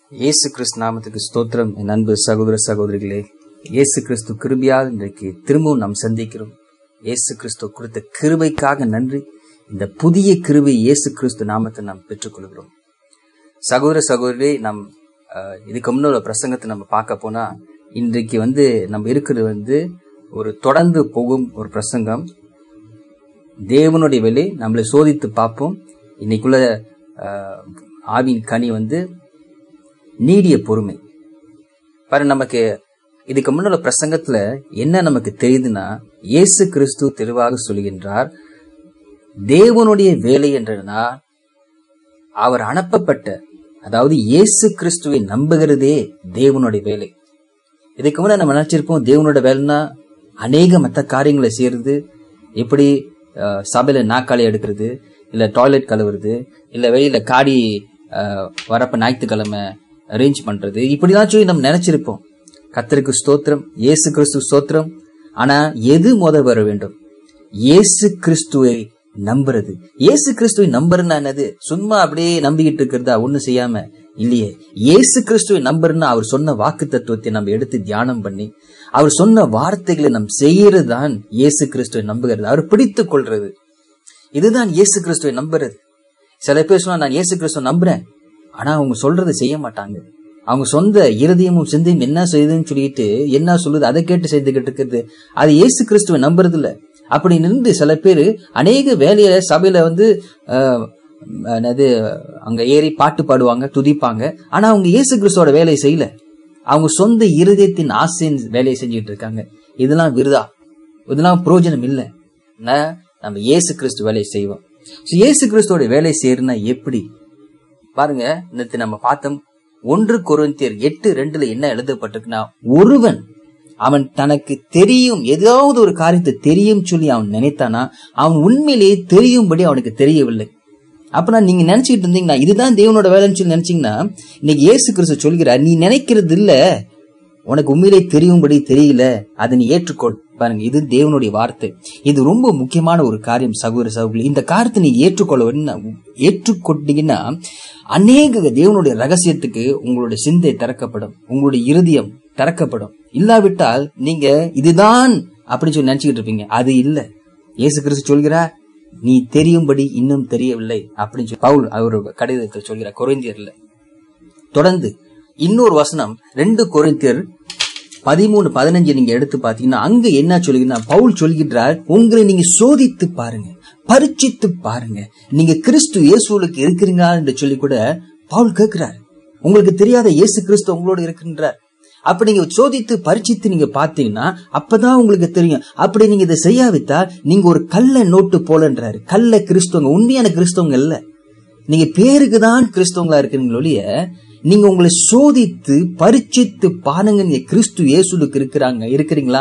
இயேசு கிறிஸ்து நாமத்துக்கு ஸ்தோத்திரம் என் அன்பு சகோதர சகோதரிகளே இயேசு கிறிஸ்து கிருபியால் இன்றைக்கு திரும்பவும் நாம் சந்திக்கிறோம் இயேசு கிறிஸ்து கொடுத்த கிருபைக்காக நன்றி இந்த புதிய கிருபை இயேசு கிறிஸ்து நாமத்தை நாம் பெற்றுக்கொள்கிறோம் சகோதர சகோதரி நாம் அஹ், இதுக்கு முன்னோட பிரசங்கத்தை நம்ம பார்க்க போனா இன்றைக்கு வந்து நம்ம இருக்கிறது வந்து ஒரு தொடர்ந்து போகும் ஒரு பிரசங்கம் தேவனுடைய வெளி நம்மளை சோதித்து பார்ப்போம் இன்னைக்குள்ள அஹ், ஆவின் கனி வந்து நீடிய பொறுமை பாரு நமக்கு இதுக்கு முன்னால பிரசங்கத்துல என்ன நமக்கு தெரியுதுன்னா இயேசு கிறிஸ்து தெளிவாக சொல்கின்றார் தேவனுடைய வேலை என்றனா அவர் அனுப்பப்பட்ட அதாவது இயேசு கிறிஸ்துவை நம்புகிறதே தேவனுடைய வேலை இதுக்கு முன்னாடி நம்ம நினைச்சிருப்போம் தேவனோட வேலைன்னா அநேக மற்ற காரியங்களை செய்யறது எப்படி அஹ், சபையில நாக்காளி எடுக்கிறது இல்ல டாய்லெட் கழுவுறது இல்ல வெளியில காடி அஹ், வரப்ப ஞாயிற்றுக்கிழமை அரேஞ்ச் பண்றது இப்படிதான் சொல்லி நம்ம நினைச்சிருப்போம் கத்தருக்கு ஸ்தோத்திரம் இயேசு கிறிஸ்து ஸ்தோத்திரம் ஆனா எது முத வர வேண்டும் இயேசு கிறிஸ்துவை நம்புறது இயேசு கிறிஸ்துவை நம்புறதுன்னா என்னது சும்மா அப்படியே நம்பிக்கிட்டு இருக்கிறதா ஒண்ணும் செய்யாம இல்லையே இயேசு கிறிஸ்துவை நம்புறதுன்னா அவர் சொன்ன வாக்கு தத்துவத்தை நம்ம எடுத்து தியானம் பண்ணி அவர் சொன்ன வார்த்தைகளை நம் செய்யறது தான் இயேசு கிறிஸ்துவை நம்புகிறது அவர் பிடித்துக் கொள்றது இதுதான் இயேசு கிறிஸ்துவை நம்புறது சில பேர் சொன்னா நான் இயேசு கிறிஸ்துவை நம்புறேன் ஆனா அவங்க சொல்றதை செய்ய மாட்டாங்க அவங்க சொந்த இருதயமும் சிந்தையும் என்ன செய்யுதுன்னு சொல்லிட்டு என்ன சொல்லுது அதை கேட்டு செய்துகிட்டு இருக்கிறது அது இயேசு கிறிஸ்துவை நம்புறது இல்ல அப்படி நின்று சில பேர் அநேக வேலையில சபையில வந்து ஆஹ், என்னது அங்க ஏறி பாட்டு பாடுவாங்க துதிப்பாங்க ஆனா அவங்க இயேசு கிறிஸ்துவோட வேலையை செய்யல அவங்க சொந்த இருதயத்தின் ஆசையின் வேலையை செஞ்சுட்டு இருக்காங்க இதெல்லாம் விருதா இதெல்லாம் பிரயோஜனம் இல்லை ந- நம்ம இயேசு கிறிஸ்து வேலையை செய்வோம் So, இயேசு கிறிஸ்துவோட வேலை செய்யறதுனா எப்படி பாருங்க நேத்து நம்ம பார்த்தோம் ஒன்று கொரிந்தியர் எட்டு ரெண்டுல என்ன எழுதப்பட்டிருக்குன்னா ஒருவன் அவன் தனக்கு தெரியும் ஏதாவது ஒரு காரியத்தை தெரியும் சொல்லி அவன் நினைத்தானா அவன் உண்மையிலேயே தெரியும்படி அவனுக்கு தெரியவில்லை அப்ப நீங்க நினைச்சிட்டு இருந்தீங்கன்னா இதுதான் தேவனோட வேலைன்னு சொல்லி நினைச்சீங்கன்னா இன்னைக்கு இயேசு கிறிஸ்து சொல்கிறார் நீ நினைக்கிறது இல்ல உனக்கு உண்மையிலே தெரியும்படி தெரியல அதை நீ ஏற்றுக்கொள் பாருங்க இது தேவனுடைய வார்த்தை இது ரொம்ப முக்கியமான ஒரு காரியம் சகோதர சகோதரி இந்த காரியத்தை நீ ஏற்றுக்கொள்ள வேணும். ஏற்றுக்கொண்டீங்கன்னா அநேக தேவனுடைய ரகசியத்துக்கு உங்களுடைய சிந்தை திறக்கப்படும் உங்களுடைய இருதயம் திறக்கப்படும் இல்லாவிட்டால் நீங்க இதுதான் அப்படின்னு சொல்லி நினைச்சுக்கிட்டு இருப்பீங்க அது இல்ல இயேசு கிறிஸ்து சொல்கிறார் நீ தெரியும்படி இன்னும் தெரியவில்லை அப்படின்னு சொல்லி பவுல் அவர் கடிதத்தில் சொல்கிறார் கொரிந்தியர்ல தொடர்ந்து இன்னொரு வசனம் ரெண்டு கொரிந்தியர் பதிமூணு பதினஞ்சு நீங்க எடுத்து பாத்தீங்கன்னா அங்க என்ன சொல்லுங்கன்னா பவுல் சொல்கின்றார் உங்களை நீங்க சோதித்து பாருங்க பரீட்சித்து பாருங்க நீங்க கிறிஸ்து இயேசுவுக்கு இருக்கிறீங்களா என்று சொல்லி கூட பவுல் கேட்கிறார் உங்களுக்கு தெரியாத இயேசு கிறிஸ்து உங்களோட இருக்கின்றார் அப்ப நீங்க சோதித்து பரீட்சித்து நீங்க பாத்தீங்கன்னா அப்பதான் உங்களுக்கு தெரியும் அப்படி நீங்க இதை செய்யாவிட்டால் நீங்க ஒரு கள்ள நோட்டு போலன்றாரு கள்ள கிறிஸ்துவங்க உண்மையான கிறிஸ்துவங்க இல்ல நீங்க பேருக்கு தான் கிறிஸ்தவங்களா இருக்கிறீங்களோ ஒழிய நீங்க உங்களை சோதித்து பரீட்சித்து பாருங்க நீங்க கிறிஸ்து இயேசுலுக்கு இருக்கிறாங்க இருக்கிறீங்களா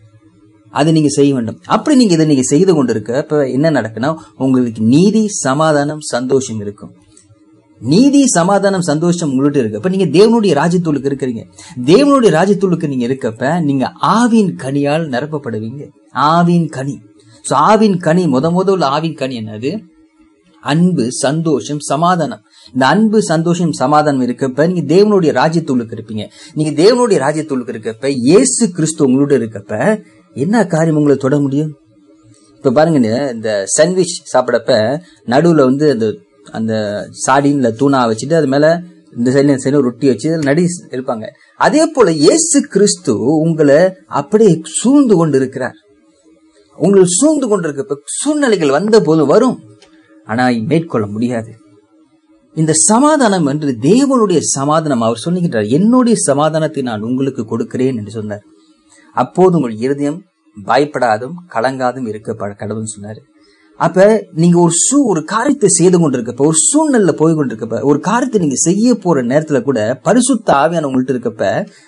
அதை நீங்க செய்ய வேண்டும் அப்படி நீங்க இதை நீங்க செய்து கொண்டிருக்க இப்ப என்ன நடக்குன்னா உங்களுக்கு நீதி சமாதானம் சந்தோஷம் இருக்கும் நீதி சமாதானம் சந்தோஷம் உங்கள்ட்ட இருக்கு அப்ப நீங்க தேவனுடைய ராஜ்யத்துள்ளுக்கு இருக்கிறீங்க தேவனுடைய ராஜ்யத்துள்ளுக்கு நீங்க இருக்கப்ப நீங்க ஆவின் கனியால் நிரப்பப்படுவீங்க ஆவின் கனி சோ ஆவின் கனி முத முதல்ல ஆவின் கனி என்னது அன்பு சந்தோஷம் சமாதானம் இந்த அன்பு சந்தோஷம் சமாதானம் இருக்கப்ப நீங்க தேவனுடைய ராஜ்யத்துள்ளுக்கு இருப்பீங்க நீங்க தேவனுடைய ராஜ்யத்துள்ளுக்கு இருக்கப்ப இயேசு கிறிஸ்து உங்களோட இருக்கப்ப என்ன காரியம் உங்களை தொட முடியும் இப்ப பாருங்க இந்த சாண்ட்விச் சாப்பிடப்ப நடுவுல வந்து அந்த அந்த சாடின்ல தூணா வச்சுட்டு அது மேல இந்த சைடுல இந்த சைடுல ரொட்டி வச்சு அதுல நடி இருப்பாங்க அதே போல இயேசு கிறிஸ்து உங்களை அப்படியே சூழ்ந்து கொண்டு இருக்கிறார் உங்களை சூழ்ந்து கொண்டிருக்க சூழ்நிலைகள் வந்த போது வரும் ஆனா மேற்கொள்ள முடியாது இந்த சமாதானம் என்று தேவனுடைய சமாதானம் அவர் சொல்லுகின்றார் என்னுடைய சமாதானத்தை நான் உங்களுக்கு கொடுக்கிறேன் என்று சொன்னார் அப்போது உங்கள் இருதயம் பயப்படாதும் கலங்காதும் இருக்க கடவுள்னு சொன்னாரு அப்ப நீங்க ஒரு சூ ஒரு காரியத்தை செய்து கொண்டிருக்கப்ப ஒரு சூழ்நிலை போய் கொண்டிருக்கப்ப ஒரு காரியத்தை நீங்க செய்ய போற நேரத்துல கூட பரிசுத்த ஆவியான உங்கள்ட்ட இருக்கப்ப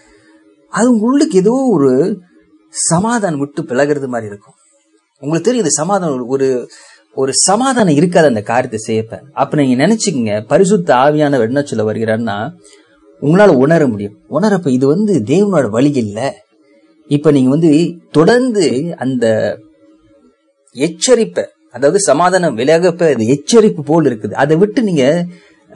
அது உங்களுக்கு ஏதோ ஒரு சமாதானம் விட்டு விலகிறது மாதிரி இருக்கும் உங்களுக்கு தெரியும் இது சமாதானம் ஒரு ஒரு சமாதானம் இருக்காது அந்த காரியத்தை செய்யப்ப அப்ப நீங்க நினைச்சுக்கங்க பரிசுத்த ஆவியானவர் என்ன சொல்ல வருகிறார்னா உங்களால உணர முடியும் உணரப்ப இது வந்து தேவனோட வழி இல்ல இப்ப நீங்க வந்து தொடர்ந்து அந்த எச்சரிப்பை அதாவது சமாதானம் விலகப்ப அது எச்சரிப்பு போல் இருக்குது அதை விட்டு நீங்க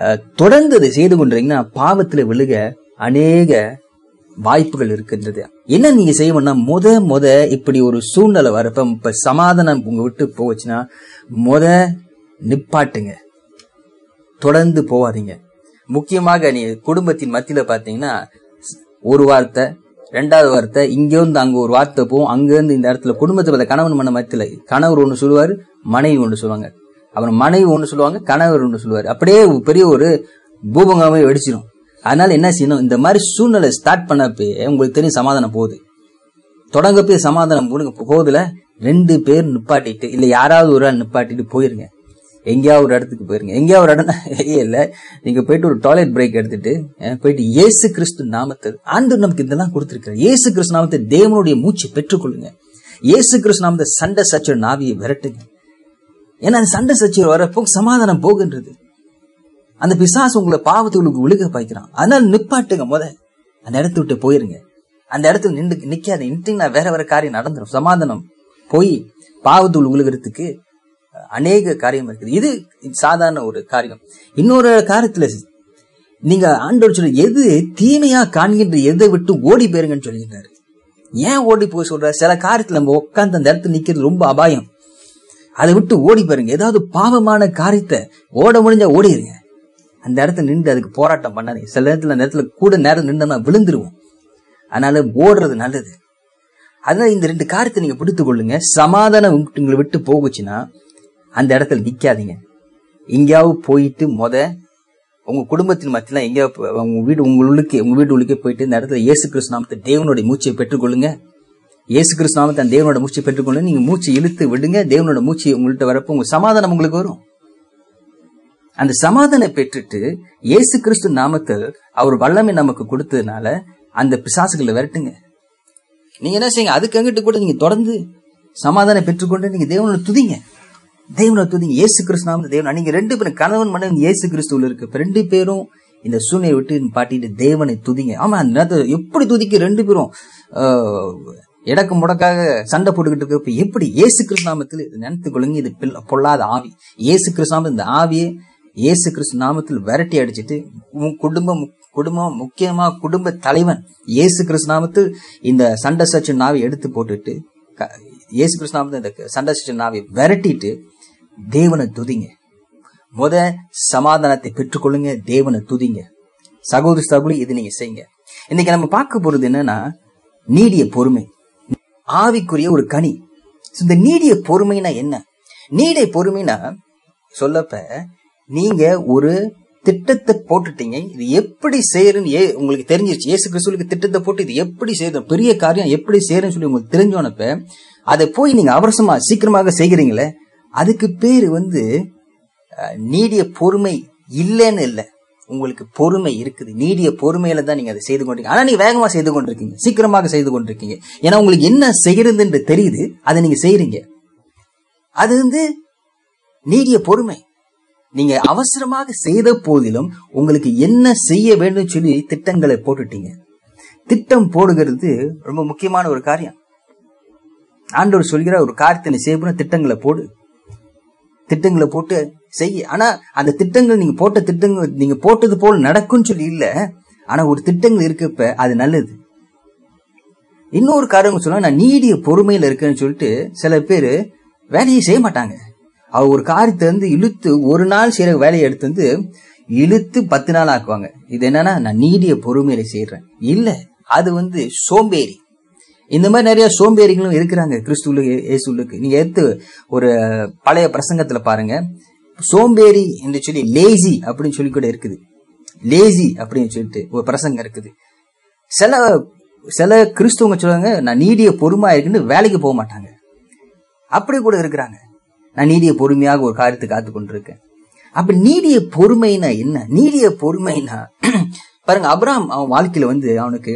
அஹ், தொடர்ந்து அதை செய்து கொண்டிருந்தீங்கன்னா பாவத்துல விழுக அநேக வாய்ப்புகள் இருக்கின்றது என்ன நீங்க செய்யணும்னா முத முத இப்படி ஒரு சூழ்நிலை வரப்ப இப்ப சமாதானம் உங்க விட்டு போச்சுன்னா முத நிப்பாட்டுங்க தொடர்ந்து போவாதீங்க முக்கியமாக நீ குடும்பத்தின் மத்தியில பாத்தீங்கன்னா ஒரு வார்த்தை ரெண்டாவது வார்த்தை இங்க இருந்து அங்க ஒரு வார்த்தை போகும் அங்க இருந்து இந்த இடத்துல குடும்பத்தை பார்த்த கணவன் மன மத்தியில கணவர் ஒண்ணு சொல்லுவாரு மனைவி ஒண்ணு சொல்லுவாங்க அப்புறம் மனைவி ஒண்ணு சொல்லுவாங்க கணவர் ஒண்ணு சொல்லுவாரு அப்படியே ஒரு பெரிய ஒரு பூபங்கமே வெடிச்சிடும் அதனால என்ன செய்யணும் இந்த மாதிரி சூழ்நிலை ஸ்டார்ட் பண்ணப்பே உங்களுக்கு தெரியும் சமாதானம் போகுது தொடங்கப்பே சமாதானம் போடுங்க போகுதுல ரெண்டு பேர் நிப்பாட்டிட்டு இல்ல யாராவது ஒரு ஆள் நிப்பாட்டிட்டு போயிருங்க எங்கேயாவது ஒரு இடத்துக்கு போயிருங்க எங்கேயாவது ஒரு இடம் இல்ல நீங்க போயிட்டு ஒரு டாய்லெட் பிரேக் எடுத்துட்டு அஹ், போயிட்டு இயேசு கிறிஸ்து நாமத்தை ஆண்டவர் நமக்கு இதெல்லாம் கொடுத்திருக்காரு இயேசு கிறிஸ்து நாமத்தை தேவனுடைய மூச்சு பெற்றுக்கொள்ளுங்க இயேசு கிறிஸ்து நாமத்தை சண்டை சச்ச நாவியை விரட்டுங்க ஏன்னா அந்த சண்டை சச்ச வரப்போ சமாதானம் போகின்றது அந்த பிசாசு உங்களை பாவத்துகளுக்கு விழுக பாய்க்கிறான் அதனால நிப்பாட்டுங்க முத அந்த இடத்த விட்டு போயிருங்க அந்த இடத்துல நின்று நிக்காத நின்றீங்கன்னா வேற வேற காரியம் நடந்துடும் சமாதானம் போய் பாவத்துள் விழுகிறதுக்கு அஹ், அநேக காரியம் இருக்குது இது சாதாரண ஒரு காரியம் இன்னொரு காரியத்துல நீங்க ஆண்டவர் சொல்ற எது தீமையா காண்கின்ற எதை விட்டு ஓடி போயிருங்கன்னு சொல்லியிருந்தாரு ஏன் ஓடி போய் சொல்ற சில காரியத்துல நம்ம உட்கார்ந்து அந்த இடத்துல நிக்கிறது ரொம்ப அபாயம் அதை விட்டு ஓடி போயிருங்க ஏதாவது பாவமான காரியத்தை ஓட முடிஞ்சா ஓடிடுங்க அந்த இடத்துல நின்று அதுக்கு போராட்டம் பண்ணாதீங்க சில நேரத்துல அந்த இடத்துல கூட நேரம் நின்றோம்னா விழுந்துருவோம் அதனால ஓடுறது நல்லது அதனால இந்த ரெண்டு காரியத்தை நீங்க பிடித்துக் கொள்ளுங்க சமாதானம் உங்க- உங்களை விட்டு போகுச்சுன்னா அந்த இடத்துல நிக்காதீங்க எங்கேயாவது போயிட்டு முத உங்க குடும்பத்தின் மத்தியில எங்கேயாவது போ- உங்க வீடு உங்களுக்கு உங்க வீடு உள்ளுக்கே போயிட்டு இந்த இடத்துல இயேசு கிறிஸ்து நாமத்தை தேவனுடைய மூச்சை பெற்றுக்கொள்ளுங்க இயேசு கிறிஸ்து நாமத்தை அந்த தேவனோட மூச்சை பெற்றுக்கொள்ளுங்க நீங்க மூச்சு இழுத்து விடுங்க தேவனோட மூச்சு உங்கள்கிட்ட வரப்போ உங்க சமாதானம் உங்களுக்கு வரும் அந்த சமாதானம் பெற்றுட்டு இயேசு கிறிஸ்து நாமத்தில் அவர் வல்லமை நமக்கு கொடுத்ததுனால அந்த பிசாசுகளை விரட்டுங்க நீங்க என்ன செய்யுங்க அதுக்கு அங்கிட்டு கூட நீங்க தொடர்ந்து சமாதானம் பெற்றுக்கொண்டு நீங்க தேவனோட துதிங்க தேவனை துதிங்க இயேசு கிறிஸ்து நாமத்தை தேவன் நீங்க ரெண்டு பேரும் கணவன் மனைவி இயேசு கிறிஸ்துவில் இருக்கு இப்ப ரெண்டு பேரும் இந்த சூழ்நிலை விட்டு பாட்டிட்டு தேவனை துதிங்க ஆமா அந்த நேரத்துல எப்படி துதிக்க ரெண்டு பேரும் ஆஹ், எடக்கு முடக்காக சண்டை போட்டுக்கிட்டு இருக்க இப்ப எப்படி இயேசு கிறிஸ்து நாமத்தில் இது நினைத்துக் கொள்ளுங்க இது பில்- பொல்லாத ஆவி இயேசு கிறிஸ்து நாமத்தில் இந்த ஆவியை இயேசு கிறிஸ்து நாமத்தில் விரட்டி அடிச்சிட்டு உன் குடும்பம் குடும்பம் முக்கியமா குடும்ப தலைவன் இயேசு கிறிஸ்து நாமத்தில் இந்த சண்டை சச்சு நாவை எடுத்து போட்டுட்டு க- இயேசு கிறிஸ்து நாமத்தில் இந்த சண்டை சச்சு நாவை விரட்டிட்டு தேவனை துதிங்க முத சமாதானத்தை பெற்றுக்கொள்ளுங்க தேவனை துதிங்க சகோதரி சகோதரி இது நீங்க செய்யுங்க இன்னைக்கு நம்ம பார்க்க போறது என்னன்னா நீடிய பொறுமை ஆவிக்குரிய ஒரு கனி So, இந்த நீடிய பொறுமைனா என்ன நீடிய பொறுமைனா சொல்லப்ப நீங்க ஒரு திட்டத்தை போட்டுட்டீங்க இது எப்படி செய்யறன்னு ஏ உங்களுக்கு தெரிஞ்சிருச்சு இயேசு கிறிஸ்துவுக்கு திட்டத்தை போட்டு இது எப்படி செய்யறது பெரிய காரியம் எப்படி செய்யறன்னு சொல்லி உங்களுக்கு தெரிஞ்சோனப்ப அதை போய் நீங்க அவசரமா சீக்கிரமாக செய்கிறீங்களே அதுக்கு பேரு வந்து அஹ், நீடிய பொறுமை இல்லைன்னு இல்லை உங்களுக்கு பொறுமை இருக்குது நீடிய பொறுமையில தான் நீங்க அதை செய்து கொண்டிருக்கீங்க ஆனா நீங்க வேகமா செய்து கொண்டிருக்கீங்க சீக்கிரமாக செய்து கொண்டிருக்கீங்க ஏன்னா உங்களுக்கு என்ன செய்யறதுன்னு தெரியுது அதை நீங்க செய்யறீங்க அது வந்து நீடிய பொறுமை நீங்க அவசரமாக செய்த போதிலும் உங்களுக்கு என்ன செய்ய வேண்டும் சொல்லி திட்டங்களை போட்டுட்டீங்க திட்டம் போடுகிறது ரொம்ப முக்கியமான ஒரு காரியம் ஆண்டவர் சொல்கிற ஒரு காரியத்தை நீ செய்யணும் திட்டங்களை போடு திட்டங்களை போட்டு செய்ய ஆனா அந்த திட்டங்கள் நீங்க போட்ட திட்டங்கள் நீங்க போட்டது போல நடக்கும்னு சொல்லி இல்ல ஆனா ஒரு திட்டங்கள் இருக்கப்ப அது நல்லது இன்னொரு காரணம் சொன்னா நான் நீடிய பொறுமையில இருக்கேன்னு சொல்லிட்டு சில பேர் வேலையை செய்ய மாட்டாங்க அவ ஒரு காரியத்தை வந்து இழுத்து ஒரு நாள் செய்யற வேலையை எடுத்து வந்து இழுத்து பத்து நாள் ஆக்குவாங்க இது என்னன்னா நான் நீடிய பொறுமையில செய்யறேன் இல்ல அது வந்து சோம்பேறி இந்த மாதிரி நிறைய சோம்பேறிகளும் இருக்கிறாங்க கிறிஸ்துவுல இயேசுலுக்கு நீங்க எடுத்து ஒரு பழைய பிரசங்கத்துல பாருங்க சோம்பேறி என்று சொல்லி லேசி அப்படின்னு சொல்லி கூட இருக்குது லேசி அப்படின்னு சொல்லிட்டு ஒரு பிரசங்கம் இருக்குது சில சில கிறிஸ்துவங்க சொல்லுவாங்க நான் நீடிய பொறுமையா இருக்குன்னு வேலைக்கு போக மாட்டாங்க அப்படி கூட இருக்கிறாங்க நான் நீடிய பொறுமையாக ஒரு காரியத்தை காத்து கொண்டிருக்கேன் அப்ப நீடிய பொறுமைனா என்ன நீடிய பொறுமைனா பாருங்க அப்ராம் அவன் வாழ்க்கையில வந்து அவனுக்கு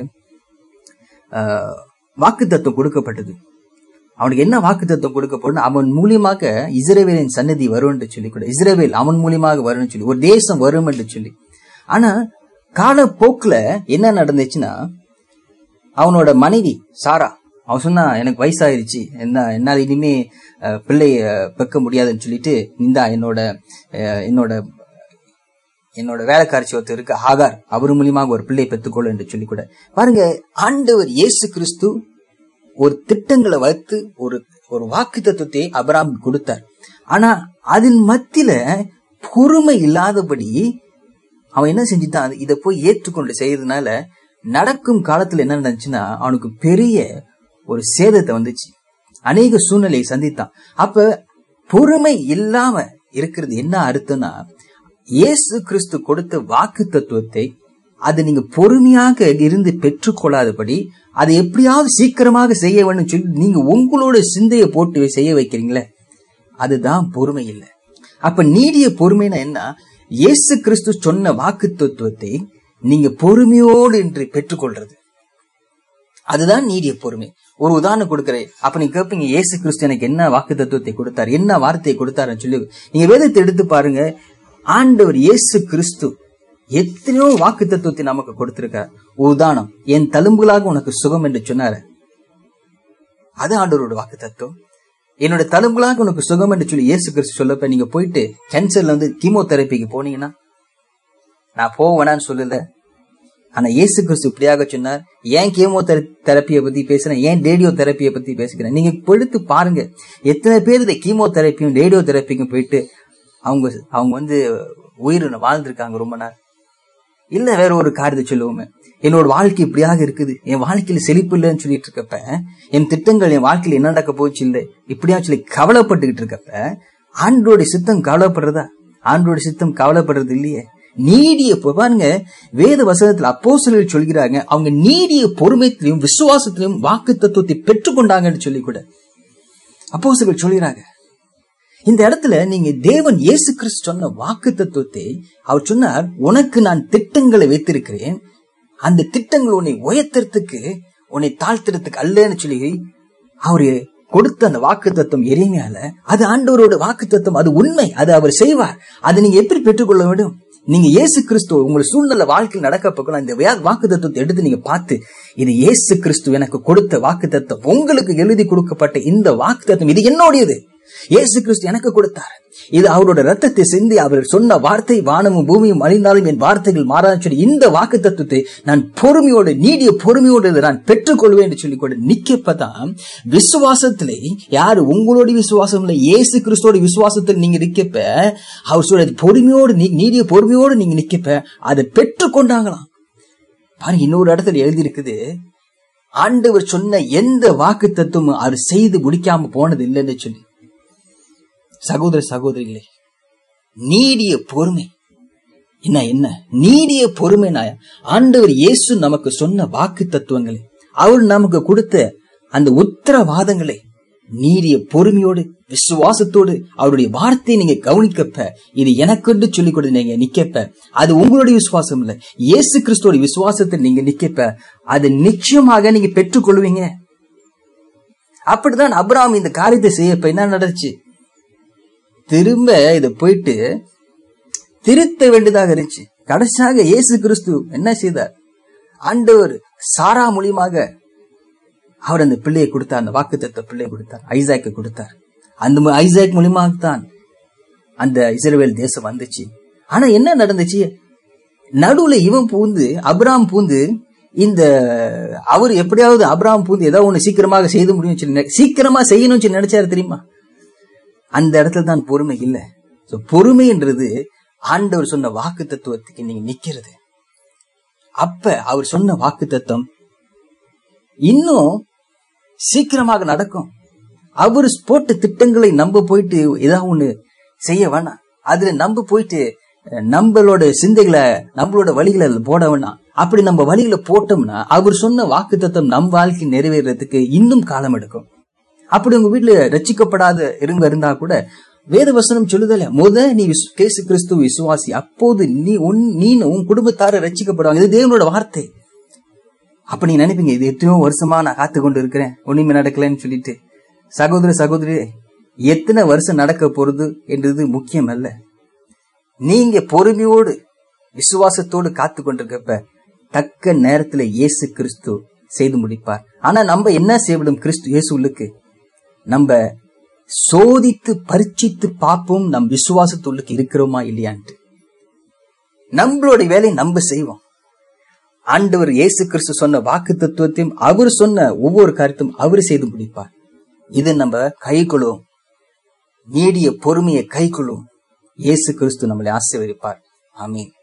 வாக்கு தத்துவம் கொடுக்கப்பட்டது அவனுக்கு என்ன வாக்கு தத்துவம் கொடுக்கப்படும் அவன் மூலியமாக இஸ்ரேவேலின் சன்னதி வரும் என்று சொல்லி கூட இஸ்ரேவேல் அவன் மூலியமாக வரும்னு சொல்லி ஒரு தேசம் வரும் என்று சொல்லி ஆனா காலப்போக்குல என்ன நடந்துச்சுன்னா அவனோட மனைவி சாரா அவன் சொன்னா எனக்கு வயசாயிருச்சு என்ன என்னால் இனிமே அஹ், பிள்ளை அஹ், பெக்க முடியாதுன்னு சொல்லிட்டு இந்தா என்னோட அஹ், என்னோட என்னோட வேலைக்காட்சி ஒருத்தர் இருக்கு ஆகார் அவர் மூலியமாக ஒரு பிள்ளையை பெற்றுக்கொள்ள என்று சொல்லி கூட பாருங்க ஆண்டவர் இயேசு கிறிஸ்து ஒரு திட்டங்களை வைத்து ஒரு ஒரு வாக்கு தத்துவத்தை அபராம் கொடுத்தார் ஆனா அதன் மத்தியில பொறுமை இல்லாதபடி அவன் என்ன செஞ்சுட்டான் இதை போய் ஏற்றுக்கொண்டு செய்யறதுனால நடக்கும் காலத்துல என்ன நடந்துச்சுன்னா அவனுக்கு பெரிய ஒரு சேதத்தை வந்துச்சு அநேக சூழ்நிலையை சந்தித்தான் அப்ப பொறுமை இல்லாம இருக்கிறது என்ன அர்த்தம்னா இயேசு கிறிஸ்து கொடுத்த வாக்கு தத்துவத்தை அது நீங்க பொறுமையாக இருந்து பெற்றுக்கொள்ளாதபடி அதை எப்படியாவது சீக்கிரமாக செய்ய வேண்டும் சொல்லி நீங்க உங்களோட சிந்தையை போட்டு செய்ய வைக்கிறீங்களே அதுதான் பொறுமை இல்லை அப்ப நீடிய பொறுமைனா என்ன இயேசு கிறிஸ்து சொன்ன வாக்கு தத்துவத்தை நீங்க பொறுமையோடு என்று பெற்றுக்கொள்றது அதுதான் நீடிய பொறுமை ஒரு உதாரணம் கொடுக்கிறேன் அப்ப நீங்க கேட்பீங்க இயேசு கிறிஸ்து எனக்கு என்ன வாக்கு தத்துவத்தை கொடுத்தார் என்ன வார்த்தையை கொடுத்தாருன்னு சொல்லி நீங்க வேதத்தை எடுத்து பாருங்க ஆண்டவர் இயேசு கிறிஸ்து எத்தனையோ வாக்கு தத்துவத்தை நமக்கு கொடுத்திருக்கார் உதாரணம் என் தழும்புகளாக உனக்கு சுகம் என்று சொன்னாரு அது ஆண்டவரோட வாக்கு தத்துவம் என்னோட தழும்புகளாக உனக்கு சுகம் என்று சொல்லி இயேசு கிறிஸ்து சொல்லப்ப நீங்க போயிட்டு கேன்சர்ல வந்து கீமோதெரப்பிக்கு போனீங்கன்னா நான் போவேனான்னு சொல்லல ஆனா இயேசு கிறிஸ்து இப்படியாக சொன்னார் ஏன் கீமோ தெரப்பியை பத்தி பேசுறேன் ஏன் ரேடியோ தெரப்பியை பத்தி பேசுகிறேன் நீங்க எடுத்து பாருங்க எத்தனை பேர் இந்த கீமோ தெரப்பியும் ரேடியோ தெரப்பிக்கும் போயிட்டு அவங்க அவங்க வந்து உயிர் வாழ்ந்திருக்காங்க ரொம்ப நாள் இல்ல வேற ஒரு காரியத்தை சொல்லுவோமே என்னோட வாழ்க்கை இப்படியாக இருக்குது என் வாழ்க்கையில செழிப்பு இல்லைன்னு சொல்லிட்டு இருக்கப்ப என் திட்டங்கள் என் வாழ்க்கையில என்ன நடக்க போச்சு இல்லை இப்படியா சொல்லி கவலைப்பட்டுக்கிட்டு இருக்கப்ப ஆண்டோட சித்தம் கவலைப்படுறதா ஆண்டோட சித்தம் கவலைப்படுறது இல்லையே நீடிய பாருங்க வேத வசனத்துல அப்போ சொல்கிறாங்க அவங்க நீடிய பொறுமைத்திலையும் விசுவாசத்திலையும் வாக்கு தத்துவத்தை பெற்றுக்கொண்டாங்கன்னு சொல்லி கூட அப்போ சொல்கிறாங்க இந்த இடத்துல நீங்க தேவன் இயேசு கிறிஸ்து சொன்ன வாக்கு தத்துவத்தை அவர் சொன்னார் உனக்கு நான் திட்டங்களை வைத்திருக்கிறேன் அந்த திட்டங்கள் உன்னை உயர்த்துறதுக்கு உன்னை தாழ்த்துறதுக்கு அல்லன்னு சொல்லி அவரு கொடுத்த அந்த வாக்கு தத்துவம் எளிமையால அது ஆண்டவரோட வாக்கு தத்துவம் அது உண்மை அது அவர் செய்வார் அதை நீங்க எப்படி பெற்றுக்கொள்ள வேண்டும் நீங்க இயேசு கிறிஸ்து உங்களை சூழ்நிலை வாழ்க்கையில் நடக்க போகலாம் இந்த வாக்கு தத்துவத்தை எடுத்து நீங்க பார்த்து இது இயேசு கிறிஸ்து எனக்கு கொடுத்த வாக்கு தத்துவம் உங்களுக்கு எழுதி கொடுக்கப்பட்ட இந்த வாக்கு தத்துவம் இது என்னுடையது இயேசு கிறிஸ்து எனக்கு கொடுத்தார் இது அவரோட ரத்தத்தை சிந்தி அவர் சொன்ன வார்த்தை வானமும் பூமியும் அழிந்தாலும் என் வார்த்தைகள் மாறாது சொல்லி இந்த வாக்கு தத்துவத்தை நான் பொறுமையோடு நீடிய பொறுமையோடு நான் பெற்றுக்கொள்வேன் என்று சொல்லி கூட நிக்கப்பதான் விசுவாசத்திலே யாரு உங்களோட விசுவாசம் இல்லை இயேசு கிறிஸ்துவோட விசுவாசத்தில் நீங்க நிக்கப்ப அவர் சொல்ற பொறுமையோடு நீடிய பொறுமையோடு நீங்க நிக்கப்ப அதை பெற்றுக்கொண்டாங்களாம் பாருங்க இன்னொரு இடத்துல எழுதி இருக்குது ஆண்டவர் சொன்ன எந்த வாக்கு தத்துவமும் அவர் செய்து முடிக்காம போனது இல்லைன்னு சொல்லி சகோதர சகோதரிகளே நீடிய பொறுமை என்ன என்ன நீடிய பொறுமை நாய ஆண்டவர் இயேசு நமக்கு சொன்ன வாக்கு தத்துவங்களை அவர் நமக்கு கொடுத்த அந்த உத்தரவாதங்களை நீடிய பொறுமையோடு விசுவாசத்தோடு அவருடைய வார்த்தையை நீங்க கவனிக்கப்ப இது எனக்கு சொல்லிக் கொடுத்து நீங்க நிக்கப்ப அது உங்களுடைய விசுவாசம் இல்ல இயேசு கிறிஸ்துவோட விசுவாசத்தை நீங்க நிக்கப்ப அது நிச்சயமாக நீங்க பெற்றுக்கொள்வீங்க அப்படிதான் அப்ராம் இந்த காரியத்தை செய்யப்ப என்ன நடந்துச்சு திரும்ப இத போயிட்டு திருத்த வேண்டியதாக இருந்துச்சு கடைசியாக இயேசு கிறிஸ்து என்ன செய்தார் ஆண்டவர் சாரா மூலியமாக அவர் அந்த பிள்ளையை கொடுத்தார் அந்த வாக்கு தத்துவ பிள்ளையை கொடுத்தார் ஐசாக்கு கொடுத்தார் அந்த ஐசாக் மூலியமாக தான் அந்த இஸ்ரேல் தேசம் வந்துச்சு ஆனா என்ன நடந்துச்சு நடுவுல இவன் பூந்து அப்ராம் பூந்து இந்த அவர் எப்படியாவது அப்ராம் பூந்து ஏதாவது ஒண்ணு சீக்கிரமாக செய்து முடியும் சொல்லி சீக்கிரமா செய்யணும்னு சொல்லி நினைச்சாரு தெரியுமா அந்த இடத்துல தான் பொறுமை இல்லை சோ பொறுமைன்றது ஆண்டவர் சொன்ன வாக்கு தத்துவத்துக்கு நீங்க நிக்கிறது அப்ப அவர் சொன்ன வாக்கு தத்துவம் இன்னும் சீக்கிரமாக நடக்கும் அவர் போட்ட திட்டங்களை நம்ப போயிட்டு ஏதாவது ஒண்ணு செய்ய வேணாம் அதுல நம்ப போயிட்டு நம்மளோட சிந்தைகளை நம்மளோட வழிகளை போட வேணாம் அப்படி நம்ம வழிகளை போட்டோம்னா அவர் சொன்ன வாக்கு தத்துவம் நம் வாழ்க்கை நிறைவேறதுக்கு இன்னும் காலம் எடுக்கும் அப்படி உங்க வீட்டுல ரச்சிக்கப்படாத இருங்க இருந்தா கூட வேத வசனம் சொல்லுதல முத நீ கேசு கிறிஸ்து விசுவாசி அப்போது நீ உன் நீனும் உன் குடும்பத்தார ரச்சிக்கப்படுவாங்க இது தேவனோட வார்த்தை அப்ப நீ நினைப்பீங்க இது எத்தனையோ வருஷமா நான் காத்து கொண்டு இருக்கிறேன் ஒண்ணுமே நடக்கலன்னு சொல்லிட்டு சகோதர சகோதரி எத்தனை வருஷம் நடக்க போறது என்றது முக்கியம் அல்ல நீங்க பொறுமையோடு விசுவாசத்தோடு காத்து கொண்டிருக்கப்ப தக்க நேரத்துல இயேசு கிறிஸ்து செய்து முடிப்பார் ஆனா நம்ம என்ன செய்யப்படும் கிறிஸ்து இயேசுலுக்கு நம்ம சோதித்து பரீட்சித்து பார்ப்போம் நம் விசுவாசத்துள்ளுக்கு இருக்கிறோமா இல்லையான்ட்டு நம்மளுடைய வேலையை நம்ம செய்வோம் ஆண்டவர் இயேசு கிறிஸ்து சொன்ன வாக்கு தத்துவத்தையும் அவர் சொன்ன ஒவ்வொரு காரியத்தையும் அவர் செய்து முடிப்பார் இது நம்ம கைக்குள்ளும் நீடிய பொறுமையை கைக்குள்ளும் இயேசு கிறிஸ்து நம்மளை ஆசீர்வதிப்பார் ஆமீன்